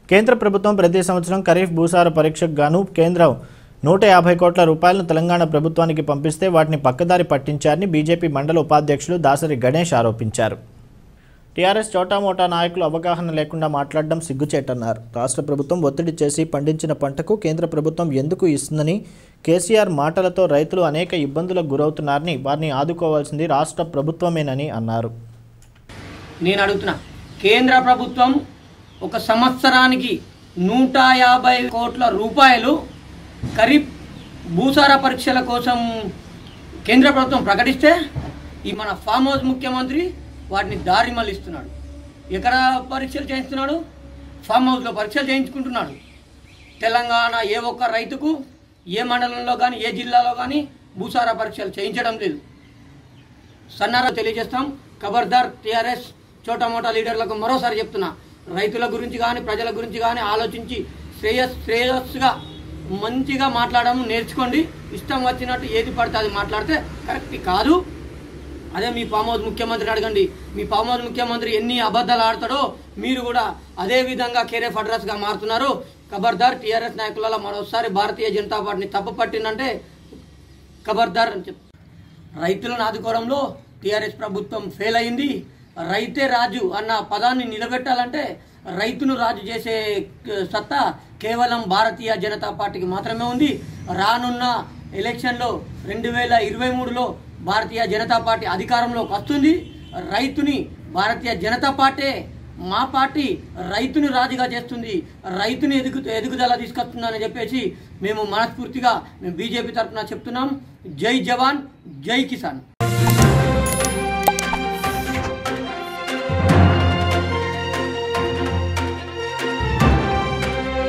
కేంద్ర ప్రభుత్వం ప్రతి సంవత్సరం ఖరీఫ్ భూసార పరీక్షకు గాను కేంద్రం నూట యాభై కోట్ల రూపాయలను తెలంగాణ ప్రభుత్వానికి పంపిస్తే వాటిని పక్కదారి పట్టించారని బీజేపీ మండల ఉపాధ్యక్షులు దాసరి గణేష్ ఆరోపించారు టీఆర్ఎస్ చోటామోటా నాయకులు అవగాహన లేకుండా మాట్లాడడం సిగ్గుచేటన్నారు రాష్ట్ర ప్రభుత్వం ఒత్తిడి చేసి పండించిన పంటకు కేంద్ర ప్రభుత్వం ఎందుకు ఇస్తుందని కేసీఆర్ మాటలతో రైతులు అనేక ఇబ్బందులకు గురవుతున్నారని వారిని ఆదుకోవాల్సింది రాష్ట్ర ప్రభుత్వమేనని అన్నారు నేను అడుగుతున్నా కేంద్ర ప్రభుత్వం ఒక సంవత్సరానికి నూట యాభై కోట్ల రూపాయలు ఖరీఫ్ భూసార పరీక్షల కోసం కేంద్ర ప్రభుత్వం ప్రకటిస్తే ఈ మన ఫామ్ హౌస్ ముఖ్యమంత్రి వాటిని దారి మళ్ళిస్తున్నాడు ఎక్కడ పరీక్షలు చేయిస్తున్నాడు ఫామ్ హౌస్లో పరీక్షలు చేయించుకుంటున్నాడు తెలంగాణ ఏ ఒక్క రైతుకు ఏ మండలంలో కానీ ఏ జిల్లాలో కానీ భూసార పరీక్షలు చేయించడం లేదు సన్నారా తెలియజేస్తాం ఖబర్దార్ టీఆర్ఎస్ చోటా మోటా లీడర్లకు మరోసారి చెప్తున్నా రైతుల గురించి కానీ ప్రజల గురించి కానీ ఆలోచించి శ్రేయస్ శ్రేయస్సుగా మంచిగా మాట్లాడడం నేర్చుకోండి ఇష్టం వచ్చినట్టు ఏది పడితే అది మాట్లాడితే కరెక్ట్ కాదు అదే మీ ఫామ్ హౌస్ ముఖ్యమంత్రిని అడగండి మీ ఫామ్ హౌస్ ముఖ్యమంత్రి ఎన్ని అబద్ధాలు ఆడతాడో మీరు కూడా అదే విధంగా కేరే ఫడ్రస్గా మారుతున్నారు ఖబర్దార్ టీఆర్ఎస్ నాయకుల మరోసారి భారతీయ జనతా పార్టీని తప్పు పట్టిందంటే ఖబర్దార్ అని చెప్ రైతులను ఆదుకోవడంలో టీఆర్ఎస్ ప్రభుత్వం ఫెయిల్ అయింది రైతే రాజు అన్న పదాన్ని నిలబెట్టాలంటే రైతును రాజు చేసే క- సత్తా కేవలం భారతీయ జనతా పార్టీకి మాత్రమే ఉంది రానున్న ఎలక్షన్లో రెండు వేల ఇరవై మూడులో భారతీయ జనతా పార్టీ అధికారంలోకి వస్తుంది రైతుని భారతీయ జనతా పార్టీ మా పార్టీ రైతుని రాజుగా చేస్తుంది రైతుని ఎదుగు ఎదుగుదల తీసుకొస్తుందని చెప్పేసి మేము మనస్ఫూర్తిగా మేము బీజేపీ తరఫున చెప్తున్నాం జై జవాన్ జై కిసాన్